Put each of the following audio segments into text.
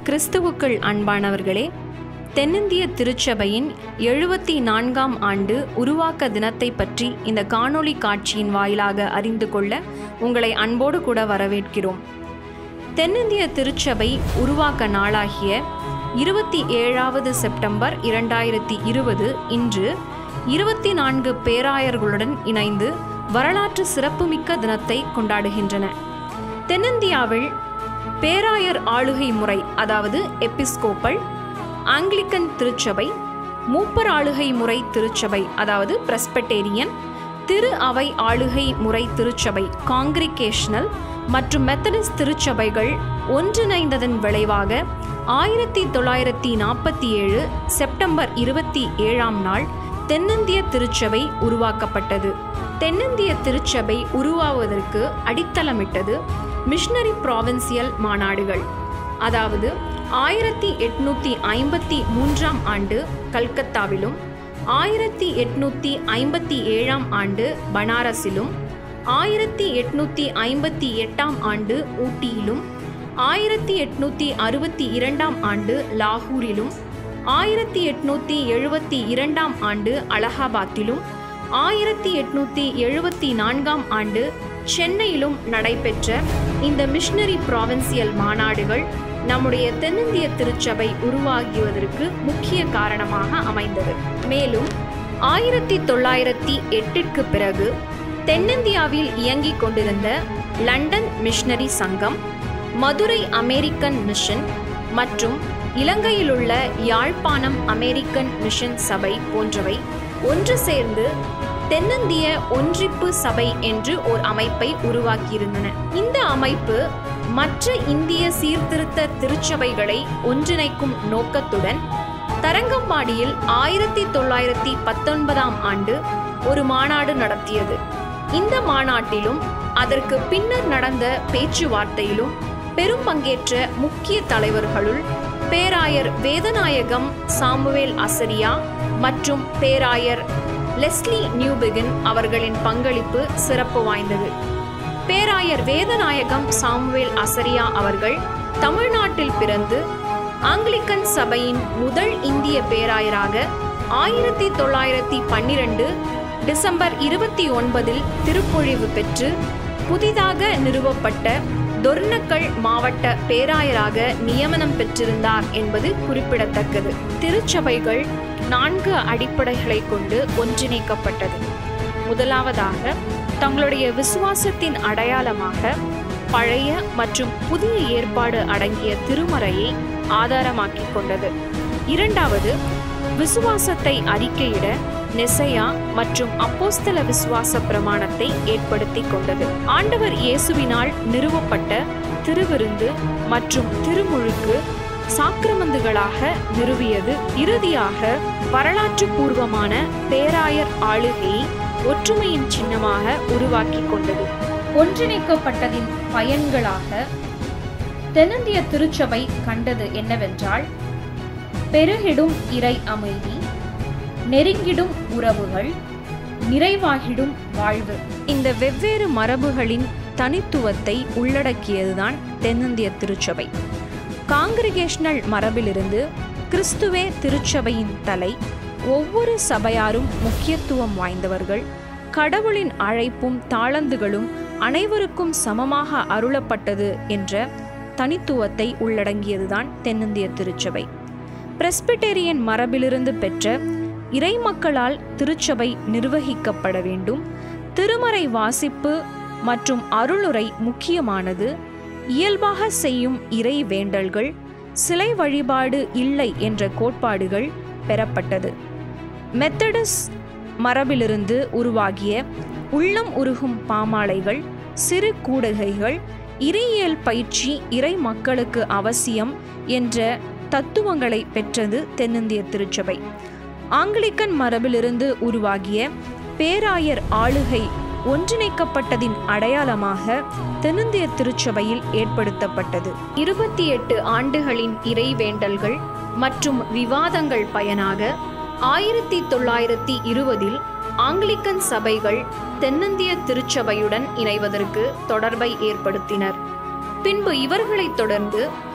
கிறிஸ்துவுக்குள் அன்பானவர்களே தென்னிந்திய திருச்சபையின் எழுபத்தி நான்காம் ஆண்டு உருவாக்க தினத்தை பற்றி இந்த காணொளி காட்சியின் வாயிலாக அறிந்து கொள்ள உங்களை அன்போடு கூட வரவேற்கிறோம் தென்னிந்திய திருச்சபை உருவாக்க நாளாகிய இருபத்தி ஏழாவது செப்டம்பர் இரண்டாயிரத்தி இருபது இன்று இருபத்தி நான்கு பேராயர்களுடன் இணைந்து வரலாற்று சிறப்புமிக்க தினத்தை கொண்டாடுகின்றன தென்னிந்தியாவில் பேராயர் ஆளுகை முறை அதாவது எபிஸ்கோப்பல் ஆங்கிலிக்கன் திருச்சபை மூப்பர் ஆளுகை முறை திருச்சபை அதாவது பிரஸ்பெட்டேரியன் திரு அவை ஆளுகை முறை திருச்சபை காங்கிரிகேஷனல் மற்றும் மெத்தடிஸ்ட் திருச்சபைகள் ஒன்றிணைந்ததன் விளைவாக ஆயிரத்தி தொள்ளாயிரத்தி நாற்பத்தி ஏழு செப்டம்பர் இருபத்தி ஏழாம் நாள் தென்னிந்திய திருச்சபை உருவாக்கப்பட்டது தென்னிந்திய திருச்சபை உருவாவதற்கு அடித்தளமிட்டது மிஷனரி ப்ராவின்சியல் மாநாடுகள் அதாவது ஆயிரத்தி எட்நூத்தி ஐம்பத்தி மூன்றாம் ஆண்டு கல்கத்தாவிலும் ஆயிரத்தி எட்நூத்தி ஐம்பத்தி ஏழாம் ஆண்டு பனாரஸிலும் ஆயிரத்தி எட்நூத்தி ஐம்பத்தி எட்டாம் ஆண்டு ஊட்டியிலும் ஆயிரத்தி எட்நூத்தி அறுபத்தி இரண்டாம் ஆண்டு லாகூரிலும் ஆயிரத்தி எட்நூத்தி எழுபத்தி இரண்டாம் ஆண்டு அலகாபாத்திலும் ஆயிரத்தி எட்நூத்தி எழுபத்தி நான்காம் ஆண்டு சென்னையிலும் நடைபெற்ற இந்த மிஷனரி ப்ராவின்சியல் மாநாடுகள் நம்முடைய தென்னிந்திய திருச்சபை உருவாகியதற்கு முக்கிய காரணமாக அமைந்தது மேலும் ஆயிரத்தி தொள்ளாயிரத்தி எட்டிற்கு பிறகு தென்னிந்தியாவில் இயங்கிக் கொண்டிருந்த லண்டன் மிஷனரி சங்கம் மதுரை அமெரிக்கன் மிஷன் மற்றும் இலங்கையிலுள்ள யாழ்ப்பாணம் அமெரிக்கன் மிஷன் சபை போன்றவை ஒன்று சேர்ந்து தென்னிந்திய ஒன்றிப்பு சபை என்று ஓர் அமைப்பை உருவாக்கியிருந்தன இந்த அமைப்பு மற்ற இந்திய சீர்திருத்த திருச்சபைகளை ஒன்றிணைக்கும் நோக்கத்துடன் தரங்கம்பாடியில் ஆயிரத்தி தொள்ளாயிரத்தி பத்தொன்பதாம் ஆண்டு ஒரு மாநாடு நடத்தியது இந்த மாநாட்டிலும் அதற்கு பின்னர் நடந்த பேச்சுவார்த்தையிலும் பெரும் பங்கேற்ற முக்கிய தலைவர்களுள் பேராயர் வேதநாயகம் சாமுவேல் அசரியா மற்றும் பேராயர் லெஸ்லி நியூபிகன் அவர்களின் பங்களிப்பு சிறப்பு வாய்ந்தது பேராயர் வேதநாயகம் சாமுவேல் அசரியா அவர்கள் தமிழ்நாட்டில் பிறந்து ஆங்கிலிக்கன் சபையின் முதல் இந்திய பேராயராக ஆயிரத்தி தொள்ளாயிரத்தி பன்னிரண்டு டிசம்பர் இருபத்தி ஒன்பதில் திருப்பொழிவு பெற்று புதிதாக நிறுவப்பட்ட தொர்ணக்கல் மாவட்ட பேராயராக நியமனம் பெற்றிருந்தார் என்பது குறிப்பிடத்தக்கது திருச்சபைகள் நான்கு அடிப்படைகளை கொண்டு ஒன்றிணைக்கப்பட்டது முதலாவதாக தங்களுடைய விசுவாசத்தின் அடையாளமாக பழைய மற்றும் புதிய ஏற்பாடு அடங்கிய திருமறையை ஆதாரமாக்கிக் கொண்டது இரண்டாவது விசுவாசத்தை அறிக்கையிட நெசையா மற்றும் அப்போஸ்தல விசுவாச பிரமாணத்தை ஏற்படுத்தி கொண்டது ஆண்டவர் இயேசுவினால் நிறுவப்பட்ட திருவிருந்து மற்றும் திருமுழுக்கு சாக்கிரமந்துகளாக நிறுவியது இறுதியாக வரலாற்று பூர்வமான பேராயர் ஆளுகையை ஒற்றுமையின் சின்னமாக உருவாக்கி கொண்டது ஒன்றிணைக்கப்பட்டதின் பயன்களாக தென்னிந்திய திருச்சபை கண்டது என்னவென்றால் பெருகிடும் இறை அமைதி நெருங்கிடும் உறவுகள் நிறைவாகிடும் வாழ்வு இந்த வெவ்வேறு மரபுகளின் தனித்துவத்தை உள்ளடக்கியதுதான் தென்னிந்திய திருச்சபை காங்கிரிகேஷனல் மரபிலிருந்து கிறிஸ்துவே திருச்சபையின் தலை ஒவ்வொரு சபையாரும் முக்கியத்துவம் வாய்ந்தவர்கள் கடவுளின் அழைப்பும் தாளந்துகளும் அனைவருக்கும் சமமாக அருளப்பட்டது என்ற தனித்துவத்தை உள்ளடங்கியதுதான் தென்னிந்திய திருச்சபை பிரஸ்பிட்டேரியன் மரபிலிருந்து பெற்ற இறைமக்களால் திருச்சபை நிர்வகிக்கப்பட வேண்டும் திருமறை வாசிப்பு மற்றும் அருளுரை முக்கியமானது இயல்பாக செய்யும் இறை வேண்டல்கள் சிலை வழிபாடு இல்லை என்ற கோட்பாடுகள் பெறப்பட்டது மெத்தடஸ் மரபிலிருந்து உருவாகிய உள்ளம் உருகும் பாமாலைகள் சிறு கூடுகைகள் இறையியல் பயிற்சி இறை மக்களுக்கு அவசியம் என்ற தத்துவங்களை பெற்றது தென்னிந்திய திருச்சபை ஆங்கிலிக்கன் மரபிலிருந்து உருவாகிய பேராயர் ஆளுகை ஒன்றிணைக்கப்பட்டதின் அடையாளமாக தென்னிந்திய திருச்சபையில் ஏற்படுத்தப்பட்டது இருபத்தி எட்டு ஆண்டுகளின் இறைவேண்டல்கள் மற்றும் விவாதங்கள் பயனாக ஆயிரத்தி தொள்ளாயிரத்தி இருபதில் ஆங்கிலிக்கன் சபைகள் தென்னிந்திய திருச்சபையுடன் இணைவதற்கு தொடர்பை ஏற்படுத்தினர் பின்பு இவர்களைத் தொடர்ந்து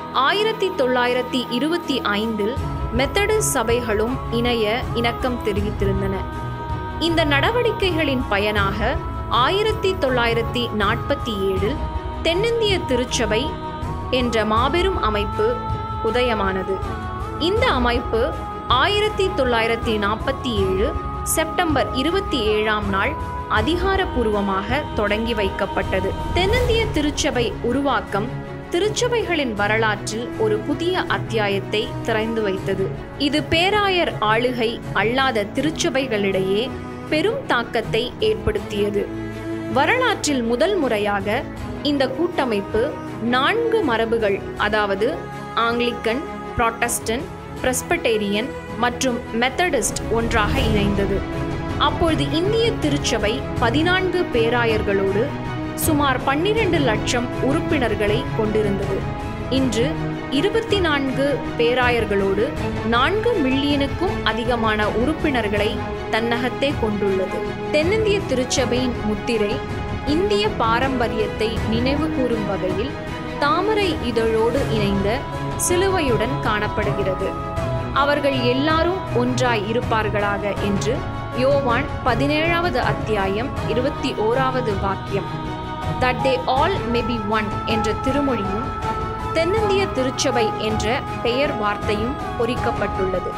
ஆயிரத்தி தொள்ளாயிரத்தி இருபத்தி ஐந்தில் மெத்தடிஸ்ட் சபைகளும் இணைய இணக்கம் தெரிவித்திருந்தன இந்த நடவடிக்கைகளின் பயனாக ஆயிரத்தி தொள்ளாயிரத்தி நாற்பத்தி ஏழில் தென்னிந்திய திருச்சபை என்ற மாபெரும் அமைப்பு உதயமானது இந்த அமைப்பு ஆயிரத்தி தொள்ளாயிரத்தி நாற்பத்தி ஏழு செப்டம்பர் இருபத்தி ஏழாம் நாள் அதிகாரப்பூர்வமாக தொடங்கி வைக்கப்பட்டது தென்னிந்திய திருச்சபை உருவாக்கம் திருச்சபைகளின் வரலாற்றில் ஒரு புதிய அத்தியாயத்தை திறந்து வைத்தது இது பேராயர் ஆளுகை அல்லாத திருச்சபைகளிடையே பெரும் தாக்கத்தை ஏற்படுத்தியது வரலாற்றில் முதல் முறையாக இந்த கூட்டமைப்பு நான்கு மரபுகள் அதாவது ஆங்கிலிக்கன் புராட்டஸ்டன்ட் பிரஸ்பட்டேரியன் மற்றும் மெத்தடிஸ்ட் ஒன்றாக இணைந்தது அப்பொழுது இந்திய திருச்சபை பதினான்கு பேராயர்களோடு சுமார் பன்னிரண்டு லட்சம் உறுப்பினர்களை கொண்டிருந்தது இன்று இருபத்தி நான்கு பேராயர்களோடு நான்கு மில்லியனுக்கும் அதிகமான உறுப்பினர்களை தன்னகத்தே கொண்டுள்ளது தென்னிந்திய திருச்சபையின் முத்திரை இந்திய பாரம்பரியத்தை நினைவு கூறும் வகையில் தாமரை இதழோடு இணைந்த சிலுவையுடன் காணப்படுகிறது அவர்கள் எல்லாரும் ஒன்றாய் இருப்பார்களாக என்று யோவான் பதினேழாவது அத்தியாயம் இருபத்தி ஓராவது வாக்கியம் that they all may be one என்ற திருமொழியும் தென்னிந்திய திருச்சபை என்ற பெயர் வார்த்தையும் பொறிக்கப்பட்டுள்ளது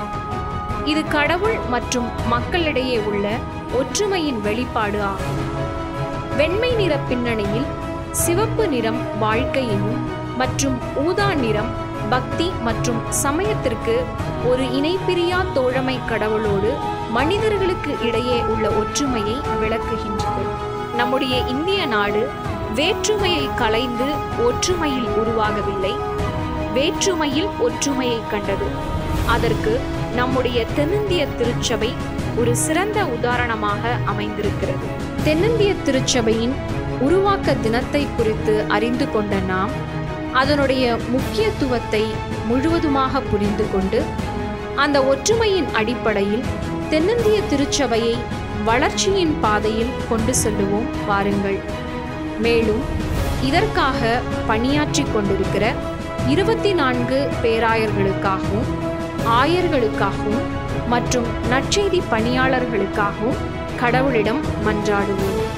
இது கடவுள் மற்றும் மக்களிடையே உள்ள ஒற்றுமையின் வெளிப்பாடு ஆகும் வெண்மை நிற பின்னணியில் சிவப்பு நிறம் வாழ்க்கையையும் மற்றும் ஊதா நிறம் பக்தி மற்றும் சமயத்திற்கு ஒரு இணைப்பிரியா தோழமை கடவுளோடு மனிதர்களுக்கு இடையே உள்ள ஒற்றுமையை விளக்குகின்றது நம்முடைய இந்திய நாடு வேற்றுமையை களைந்து ஒற்றுமையில் உருவாகவில்லை வேற்றுமையில் ஒற்றுமையை கண்டது அதற்கு நம்முடைய தென்னிந்திய திருச்சபை ஒரு சிறந்த உதாரணமாக அமைந்திருக்கிறது தென்னிந்திய திருச்சபையின் உருவாக்க தினத்தை குறித்து அறிந்து கொண்ட நாம் அதனுடைய முக்கியத்துவத்தை முழுவதுமாக புரிந்து கொண்டு அந்த ஒற்றுமையின் அடிப்படையில் தென்னிந்திய திருச்சபையை வளர்ச்சியின் பாதையில் கொண்டு செல்லுவோம் வாருங்கள் மேலும் இதற்காக பணியாற்றிக் கொண்டிருக்கிற இருபத்தி நான்கு பேராயர்களுக்காகவும் ஆயர்களுக்காகவும் மற்றும் நற்செய்தி பணியாளர்களுக்காகவும் கடவுளிடம் மன்றாடுவோம்